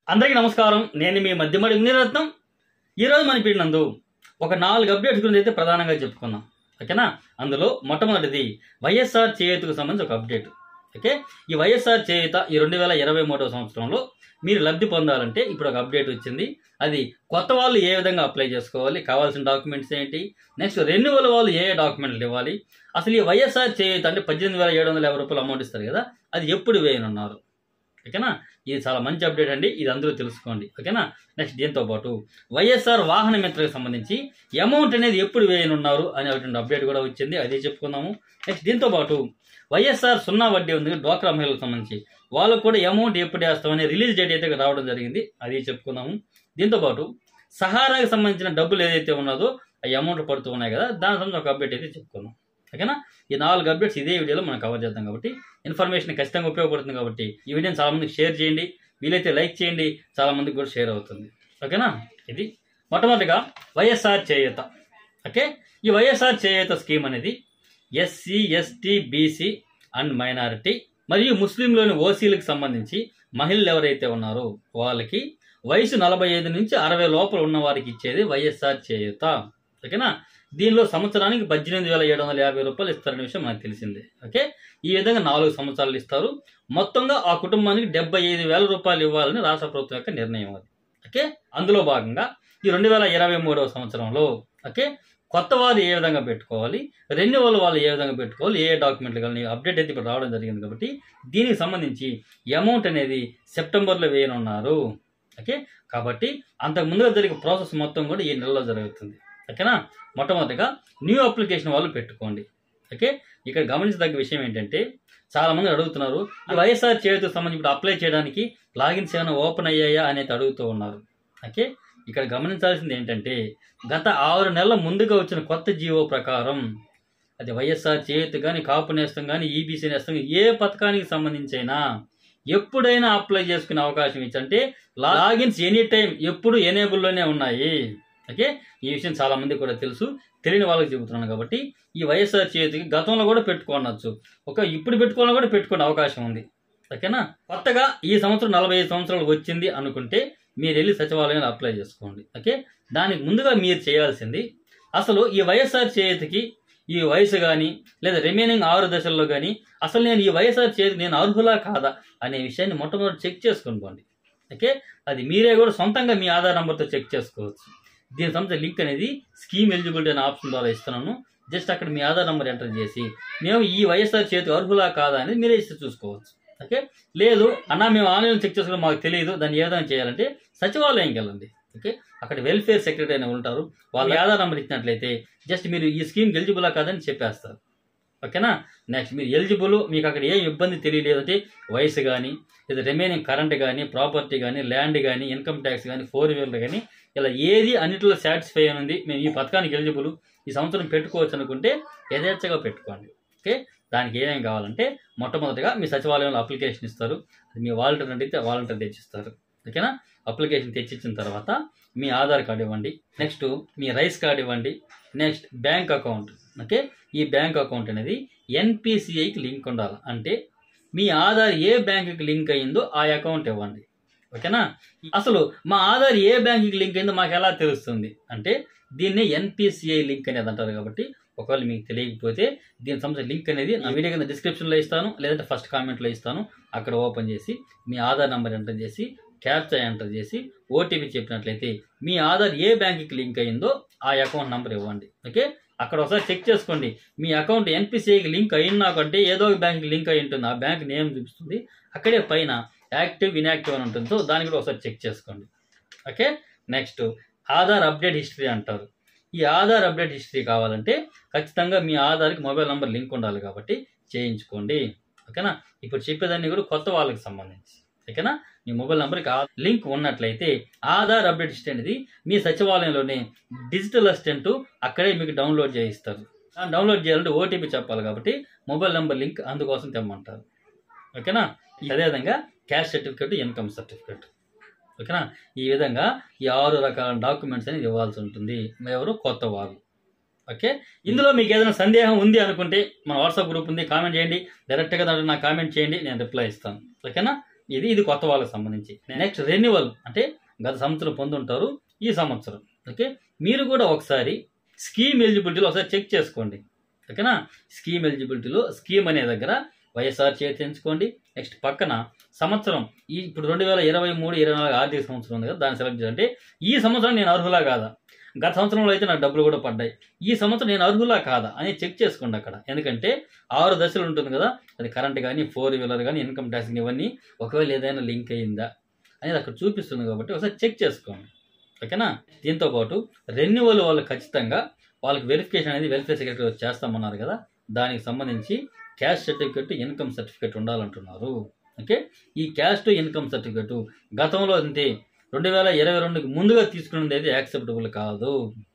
అందరికీ నమస్కారం నేను మీ మధ్యమడి మునిరత్నం ఈరోజు మన పీడినందు ఒక నాలుగు అప్డేట్స్ గురించి అయితే ప్రధానంగా చెప్పుకుందాం ఓకేనా అందులో మొట్టమొదటిది వైఎస్ఆర్ చేయూతకు సంబంధించి ఒక అప్డేట్ ఓకే ఈ వైఎస్ఆర్ చేయూత ఈ రెండు వేల ఇరవై మూడవ సంవత్సరంలో మీరు లబ్ధి పొందాలంటే ఇప్పుడు ఒక అప్డేట్ వచ్చింది అది కొత్త వాళ్ళు ఏ విధంగా అప్లై చేసుకోవాలి కావాల్సిన డాక్యుమెంట్స్ ఏంటి నెక్స్ట్ రెన్యువల్ వాళ్ళు ఏ డాక్యుమెంట్లు ఇవ్వాలి అసలు ఈ వైఎస్ఆర్ చేయూత అంటే పద్దెనిమిది వేల ఏడు వందల యాభై రూపాయలు అమౌంట్ ఇస్తారు కదా అది ఎప్పుడు వేయనున్నారు ఓకేనా ఇది చాలా మంచి అప్డేట్ అండి ఇది అందరూ తెలుసుకోండి ఓకేనా నెక్స్ట్ దీంతో పాటు వైఎస్ఆర్ వాహన మిత్రకు సంబంధించి అమౌంట్ అనేది ఎప్పుడు వేయనున్నారు అనేటువంటి అప్డేట్ కూడా వచ్చింది అది చెప్పుకుందాము నెక్స్ట్ దీంతో పాటు వైఎస్ఆర్ సున్నా వడ్డీ ఉంది డ్వాక్రా మహిళలకు సంబంధించి వాళ్ళకు కూడా అమౌంట్ ఎప్పుడు వేస్తామని రిలీజ్ డేట్ అయితే రావడం జరిగింది అది చెప్పుకుందాము దీంతో పాటు సహారాకి సంబంధించిన డబ్బులు ఏదైతే ఉన్నదో ఆ అమౌంట్ పడుతూ ఉన్నాయి కదా దాని సంబంధించి ఒక అప్డేట్ అయితే చెప్పుకుందాం ఓకేనా ఈ నాలుగు అప్డేట్స్ ఇదే వీడియోలో మనం కవర్ చేద్దాం కాబట్టి ఇన్ఫర్మేషన్ ఖచ్చితంగా ఉపయోగపడుతుంది కాబట్టి ఈ వీడియోని చాలా మందికి షేర్ చేయండి వీలైతే లైక్ చేయండి చాలా మందికి కూడా షేర్ అవుతుంది ఓకేనా ఇది మొట్టమొదటిగా వైఎస్ఆర్ చేయూత ఓకే ఈ వైఎస్ఆర్ చేయూత స్కీమ్ అనేది SC ST BC and minority మరియు ముస్లింలోని ఓసీలకు సంబంధించి మహిళలు ఎవరైతే ఉన్నారో వాళ్ళకి వయసు నలభై ఐదు నుంచి అరవై లోపల ఉన్న వారికి ఇచ్చేది వైఎస్ఆర్ చేయూత ఓకేనా దీనిలో సంవత్సరానికి పద్దెనిమిది వేల ఏడు వందల యాభై రూపాయలు ఇస్తారనే విషయం మనకు తెలిసిందే ఓకే ఈ విధంగా నాలుగు సంవత్సరాలు ఇస్తారు మొత్తంగా ఆ కుటుంబానికి డెబ్బై ఐదు వేల రూపాయలు ఇవ్వాలని రాష్ట్ర ప్రభుత్వం యొక్క నిర్ణయం అది ఓకే అందులో భాగంగా ఈ రెండు వేల ఇరవై మూడవ సంవత్సరంలో ఓకే కొత్త వారు ఏ విధంగా పెట్టుకోవాలి రెన్యువల్ వాళ్ళు ఏ విధంగా పెట్టుకోవాలి ఏ డాక్యుమెంట్లు కానీ అప్డేట్ అయితే ఇప్పుడు రావడం జరిగింది కాబట్టి దీనికి సంబంధించి అమౌంట్ అనేది సెప్టెంబర్లో వేయనున్నారు ఓకే కాబట్టి అంతకు ముందుగా జరిగే ప్రాసెస్ మొత్తం కూడా ఈ నెలలో జరుగుతుంది ఓకేనా మొట్టమొదటిగా న్యూ అప్లికేషన్ వాళ్ళు పెట్టుకోండి ఓకే ఇక్కడ గమనించదగ్గ విషయం ఏంటంటే చాలా మంది అడుగుతున్నారు ఈ వైఎస్ఆర్ చేతికి సంబంధించి ఇప్పుడు అప్లై చేయడానికి లాగిన్స్ ఏమైనా ఓపెన్ అయ్యాయా అనేది అడుగుతూ ఉన్నారు ఓకే ఇక్కడ గమనించాల్సింది ఏంటంటే గత ఆరు నెలల ముందుగా వచ్చిన కొత్త జీవో ప్రకారం అది వైఎస్ఆర్ చేతి కానీ కాపు నేస్తం కానీ ఈబీసీ నేస్తం ఏ పథకానికి సంబంధించైనా ఎప్పుడైనా అప్లై చేసుకునే అవకాశం ఇచ్చి అంటే లాగిన్స్ ఎనీ టైం ఎప్పుడు ఎనేబుల్లోనే ఉన్నాయి ఓకే ఈ విషయం చాలా మంది కూడా తెలుసు తెలియని వాళ్ళకి చెబుతున్నాను కాబట్టి ఈ వైఎస్ఆర్ చేతికి గతంలో కూడా పెట్టుకోనొచ్చు ఒక ఇప్పుడు పెట్టుకోవాలని కూడా పెట్టుకునే అవకాశం ఉంది ఓకేనా కొత్తగా ఈ సంవత్సరం నలభై ఐదు సంవత్సరాలు వచ్చింది అనుకుంటే మీరు వెళ్ళి సచివాలయంలో అప్లై చేసుకోండి ఓకే దానికి ముందుగా మీరు చేయాల్సింది అసలు ఈ వైఎస్ఆర్ చేతికి ఈ వయసు కానీ లేదా రిమైనింగ్ ఆరు దశల్లో కానీ అసలు నేను ఈ వైఎస్ఆర్ చేతికి నేను అర్హులా కాదా అనే విషయాన్ని మొట్టమొదటి చెక్ చేసుకుని పోండి ఓకే అది మీరే కూడా సొంతంగా మీ ఆధార్ నెంబర్తో చెక్ చేసుకోవచ్చు దీని సంబంధించిన లింక్ అనేది స్కీమ్ ఎలిజిబిలిటీ అనే ఆప్షన్ ద్వారా ఇస్తున్నాను జస్ట్ అక్కడ మీ ఆధార్ నెంబర్ ఎంటర్ చేసి మేము ఈ వైఎస్ఆర్ చేతి అర్హులా కాదా అనేది మీరే ఇస్తే చూసుకోవచ్చు ఓకే లేదు అన్న మేము ఆన్లైన్ చెక్ చేసుకోవడం మాకు తెలియదు దాన్ని ఏ విధంగా చేయాలంటే సచివాలయంకి వెళ్ళండి ఓకే అక్కడ వెల్ఫేర్ సెక్రటరీ అని ఉంటారు వాళ్ళ ఆధార్ నెంబర్ ఇచ్చినట్లయితే జస్ట్ మీరు ఈ స్కీమ్ ఎలిజిబులా కాదని చెప్పేస్తారు ఓకేనా నెక్స్ట్ మీరు ఎలిజిబుల్ మీకు అక్కడ ఏం ఇబ్బంది తెలియలేదు అంటే వయసు కానీ లేదా రిమైనింగ్ కరెంట్ కానీ ప్రాపర్టీ కానీ ల్యాండ్ కానీ ఇన్కమ్ ట్యాక్స్ కానీ ఫోర్ వీలర్ కానీ ఇలా ఏది అన్నిటిలో సాటిస్ఫై అని ఉంది మేము ఈ పథకానికి ఎలిజిబుల్ ఈ సంవత్సరం పెట్టుకోవచ్చు అనుకుంటే యథేచ్ఛగా పెట్టుకోండి ఓకే దానికి ఏమేమి కావాలంటే మొట్టమొదటిగా మీ సచివాలయంలో అప్లికేషన్ ఇస్తారు అది మీ వాలంటీర్ అడిగితే వాలంటీర్ తెచ్చిస్తారు ఓకేనా అప్లికేషన్ తెచ్చిచ్చిన తర్వాత మీ ఆధార్ కార్డు ఇవ్వండి నెక్స్ట్ మీ రైస్ కార్డు ఇవ్వండి నెక్స్ట్ బ్యాంక్ అకౌంట్ ఓకే ఈ బ్యాంక్ అకౌంట్ అనేది ఎన్పిసిఐకి లింక్ ఉండాలి అంటే మీ ఆధార్ ఏ బ్యాంకుకి లింక్ అయ్యిందో ఆ అకౌంట్ ఇవ్వండి ఓకేనా అసలు మా ఆధార్ ఏ బ్యాంకుకి లింక్ అయిందో మాకు ఎలా తెలుస్తుంది అంటే దీన్ని ఎన్పిసిఐ లింక్ అనేది అంటారు కాబట్టి ఒకవేళ మీకు తెలియకపోతే దీనికి సంబంధించిన లింక్ అనేది నా వీడియో కింద డిస్క్రిప్షన్లో ఇస్తాను లేదంటే ఫస్ట్ కామెంట్లో ఇస్తాను అక్కడ ఓపెన్ చేసి మీ ఆధార్ నెంబర్ ఎంటర్ చేసి క్యాప్చా ఎంటర్ చేసి ఓటీపీ చెప్పినట్లయితే మీ ఆధార్ ఏ బ్యాంకుకి లింక్ అయిందో ఆ అకౌంట్ నెంబర్ ఇవ్వండి ఓకే అక్కడ ఒకసారి చెక్ చేసుకోండి మీ అకౌంట్ ఎన్పిసిఐకి లింక్ అయినా కంటే ఏదో ఒక బ్యాంక్కి లింక్ అయి ఉంటుంది ఆ బ్యాంక్ నేమ్ చూపిస్తుంది అక్కడే పైన యాక్టివ్ ఇన్యాక్టివ్ అని ఉంటుంది సో దాన్ని కూడా ఒకసారి చెక్ చేసుకోండి okay next Aadhaar update history అంటారు ఈ ఆధార్ అప్డేట్ హిస్టరీ కావాలంటే ఖచ్చితంగా మీ ఆధార్కి మొబైల్ నెంబర్ లింక్ ఉండాలి కాబట్టి చేయించుకోండి ఓకేనా ఇప్పుడు చెప్పేదాన్ని కూడా కొత్త వాళ్ళకి సంబంధించి ఓకేనా మీ మొబైల్ నెంబర్కి లింక్ ఉన్నట్లయితే ఆధార్ అప్డేట్ హిస్టరీ అనేది మీ సచివాలయంలోనే డిజిటల్ అసిస్టెంట్ అక్కడే మీకు డౌన్లోడ్ చేయిస్తారు డౌన్లోడ్ చేయాలంటే ఓటీపీ చెప్పాలి కాబట్టి మొబైల్ నెంబర్ లింక్ అందుకోసం తెమ్మంటారు ఓకేనా అదేవిధంగా క్యాష్ సర్టిఫికేట్ ఇన్కమ్ సర్టిఫికేట్ ఓకేనా ఈ విధంగా ఈ ఆరు రకాల డాక్యుమెంట్స్ అనేది ఇవ్వాల్సి ఉంటుంది ఎవరు కొత్త వారు ఓకే ఇందులో మీకు ఏదైనా సందేహం ఉంది అనుకుంటే మన వాట్సాప్ గ్రూప్ ఉంది కామెంట్ చేయండి డైరెక్ట్గా దాంట్లో నాకు కామెంట్ చేయండి నేను రిప్లై ఇస్తాను ఓకేనా ఇది ఇది కొత్త వాళ్ళకి సంబంధించి నెక్స్ట్ రెన్యువల్ అంటే గత సంవత్సరం పొందుంటారు ఈ సంవత్సరం ఓకే మీరు కూడా ఒకసారి స్కీమ్ ఎలిజిబిలిటీలో ఒకసారి చెక్ చేసుకోండి ఓకేనా స్కీమ్ ఎలిజిబిలిటీలో స్కీమ్ అనే దగ్గర వైఎస్ఆర్ చేతి ఎంచుకోండి నెక్స్ట్ పక్కన సంవత్సరం ఈ ఇప్పుడు రెండు వేల ఇరవై మూడు ఇరవై నాలుగు ఆర్థిక సంవత్సరం ఉంది కదా దాన్ని సెలెక్ట్ చేయాలంటే ఈ సంవత్సరం నేను అర్హులా కాదా గత సంవత్సరంలో అయితే నాకు డబ్బులు కూడా పడ్డాయి ఈ సంవత్సరం నేను అర్హులా కాదా అని చెక్ చేసుకోండి అక్కడ ఎందుకంటే ఆరు దశలు ఉంటుంది కదా అది కరెంట్ కానీ ఫోర్ వీలర్ కానీ ఇన్కమ్ ట్యాక్స్ ఇవన్నీ ఒకవేళ ఏదైనా లింక్ అయ్యిందా అనేది అక్కడ చూపిస్తుంది కాబట్టి ఒకసారి చెక్ చేసుకోండి ఓకేనా దీంతో పాటు రెన్యువల్ వాళ్ళు ఖచ్చితంగా వాళ్ళకి వెరిఫికేషన్ అనేది వెల్ఫేర్ సెక్రటరీ చేస్తామన్నారు కదా దానికి సంబంధించి క్యాష్ సర్టిఫికెట్ ఇన్కమ్ సర్టిఫికెట్ ఉండాలంటున్నారు ఓకే ఈ క్యాష్ టు ఇన్కమ్ సర్టిఫికెట్ గతంలో అంతే రెండు వేల ఇరవై రెండుకి ముందుగా తీసుకున్నది అయితే యాక్సెప్టబుల్ కాదు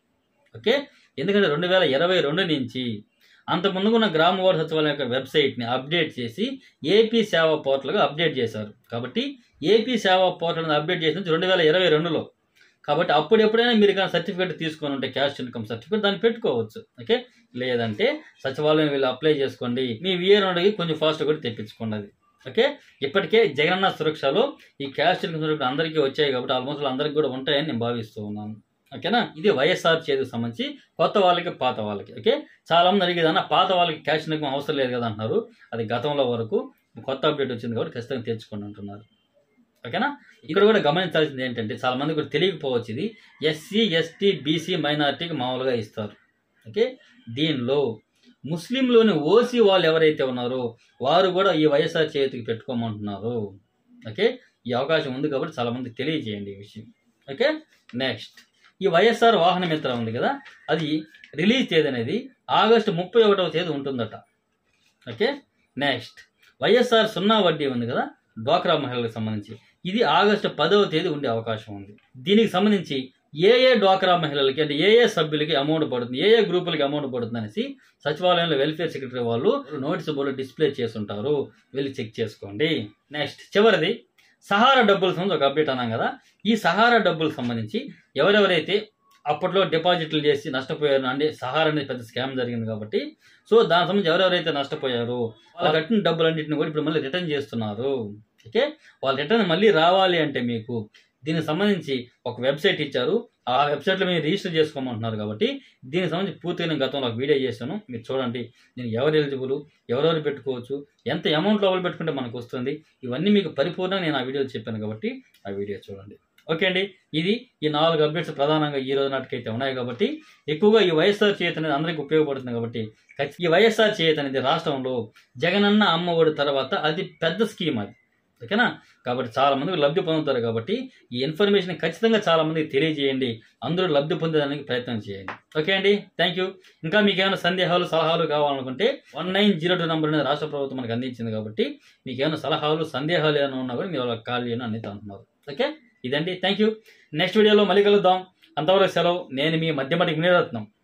ఓకే ఎందుకంటే రెండు వేల ఇరవై రెండు నుంచి అంత ముందుకున్న గ్రామ వార్డు సచివాలయం యొక్క వెబ్సైట్ని అప్డేట్ చేసి ఏపీ సేవా పోర్టల్గా అప్డేట్ చేశారు కాబట్టి ఏపీ సేవా పోర్టల్ని అప్డేట్ చేసిన రెండు వేల ఇరవై రెండులో కాబట్టి అప్పుడు ఎప్పుడైనా మీరు కానీ సర్టిఫికేట్ తీసుకొని ఉంటే క్యాష్ ఇన్కమ్ సర్టిఫికేట్ దాన్ని పెట్టుకోవచ్చు ఓకే లేదంటే సచివాలయం వీళ్ళు అప్లై చేసుకోండి మీ విఆర్ అడిగి కొంచెం ఫాస్ట్ కూడా తెప్పించుకోండి అది ఓకే ఇప్పటికే జగనన్న సురక్షలో ఈ క్యాష్ ఇన్కమ్ సర్టిఫికేట్ అందరికీ వచ్చాయి కాబట్టి ఆల్మోస్ట్ అందరికీ కూడా ఉంటాయని నేను భావిస్తూ ఉన్నాను ఓకేనా ఇది వైఎస్ఆర్ చేతికి సంబంధించి కొత్త వాళ్ళకి పాత వాళ్ళకి ఓకే చాలా మంది అడిగేదన్న పాత వాళ్ళకి క్యాష్ ఇన్కమ్ అవసరం లేదు కదా అంటున్నారు అది గతంలో వరకు కొత్త అప్డేట్ వచ్చింది కాబట్టి ఖచ్చితంగా తెచ్చుకోండి అంటున్నారు ఓకేనా ఇక్కడ కూడా గమనించాల్సింది ఏంటంటే చాలా మంది కూడా తెలియకపోవచ్చు ఇది ఎస్సీ ఎస్టీ బీసీ మైనారిటీకి మామూలుగా ఇస్తారు ఓకే దీనిలో ముస్లింలోని ఓసీ వాళ్ళు ఎవరైతే ఉన్నారో వారు కూడా ఈ వైఎస్ఆర్ చేతికి పెట్టుకోమంటున్నారు ఓకే ఈ అవకాశం ఉంది కాబట్టి చాలా మంది తెలియజేయండి ఈ విషయం ఓకే నెక్స్ట్ ఈ వైఎస్ఆర్ వాహన మిత్ర ఉంది కదా అది రిలీజ్ తేదీ అనేది ఆగస్టు ముప్పై ఒకటవ తేదీ ఉంటుందట ఓకే నెక్స్ట్ వైఎస్ఆర్ సున్నా వడ్డీ ఉంది కదా డ్వాక్రా మహిళలకు సంబంధించి ఇది ఆగస్టు పదవ తేదీ ఉండే అవకాశం ఉంది దీనికి సంబంధించి ఏ ఏ డ్వాక్రా మహిళలకి అంటే ఏ ఏ సభ్యులకి అమౌంట్ పడుతుంది ఏ ఏ గ్రూపులకి అమౌంట్ పడుతుంది అనేసి సచివాలయంలో వెల్ఫేర్ సెక్రటరీ వాళ్ళు నోటీస్ బోర్డు డిస్ప్లే చేస్తుంటారు వెళ్ళి చెక్ చేసుకోండి నెక్స్ట్ చివరిది సహారా డబ్బుల సంబంధించి ఒక అప్డేట్ అన్నాం కదా ఈ సహారా డబ్బులకు సంబంధించి ఎవరెవరైతే అప్పట్లో డిపాజిట్లు చేసి నష్టపోయారు అంటే సహారా అనేది పెద్ద స్కామ్ జరిగింది కాబట్టి సో దాని సంబంధించి ఎవరెవరైతే నష్టపోయారో వాళ్ళ కట్టిన డబ్బులన్నింటిని కూడా ఇప్పుడు మళ్ళీ రిటర్న్ చేస్తున్నారు ఓకే వాళ్ళ రిటర్న్ మళ్ళీ రావాలి అంటే మీకు దీనికి సంబంధించి ఒక వెబ్సైట్ ఇచ్చారు ఆ వెబ్సైట్లో మీరు రిజిస్టర్ చేసుకోమంటున్నారు కాబట్టి దీనికి సంబంధించి పూర్తిగా నేను గతంలో ఒక వీడియో చేశాను మీరు చూడండి నేను ఎవరు ఎలిజిబుల్ ఎవరెవరు పెట్టుకోవచ్చు ఎంత అమౌంట్ లోపల పెట్టుకుంటే మనకు వస్తుంది ఇవన్నీ మీకు పరిపూర్ణంగా నేను ఆ వీడియోలో చెప్పాను కాబట్టి ఆ వీడియో చూడండి ఓకే అండి ఇది ఈ నాలుగు అప్డేట్స్ ప్రధానంగా ఈ రోజు నాటికైతే ఉన్నాయి కాబట్టి ఎక్కువగా ఈ వైఎస్ఆర్ చేతి అనేది అందరికీ ఉపయోగపడుతుంది కాబట్టి ఖచ్చి- ఈ వైఎస్ఆర్ చేతి అనేది రాష్ట్రంలో జగనన్న అమ్మ ఒడి తర్వాత అది పెద్ద స్కీమ్ అది ఓకేనా కాబట్టి చాలా మంది లబ్ధి పొందుతారు కాబట్టి ఈ ఇన్ఫర్మేషన్ ఖచ్చితంగా చాలా మందికి తెలియజేయండి అందరూ లబ్ధి పొందడానికి ప్రయత్నం చేయండి ఓకే అండి థ్యాంక్ యూ ఇంకా మీకు ఏమైనా సందేహాలు సలహాలు కావాలనుకుంటే one nine zero two number అనేది రాష్ట్ర ప్రభుత్వం మనకు అందించింది కాబట్టి మీకు ఏమైనా సలహాలు సందేహాలు ఏమైనా ఉన్నా కూడా మీరు వాళ్ళకి కాల్ చేయని అనేది అంటున్నారు ఓకే ఇదండి థ్యాంక్ యూ నెక్స్ట్ వీడియోలో మళ్ళీ కలుద్దాం అంతవరకు సెలవు నేను మీ మధ్యమటి వినరత్నం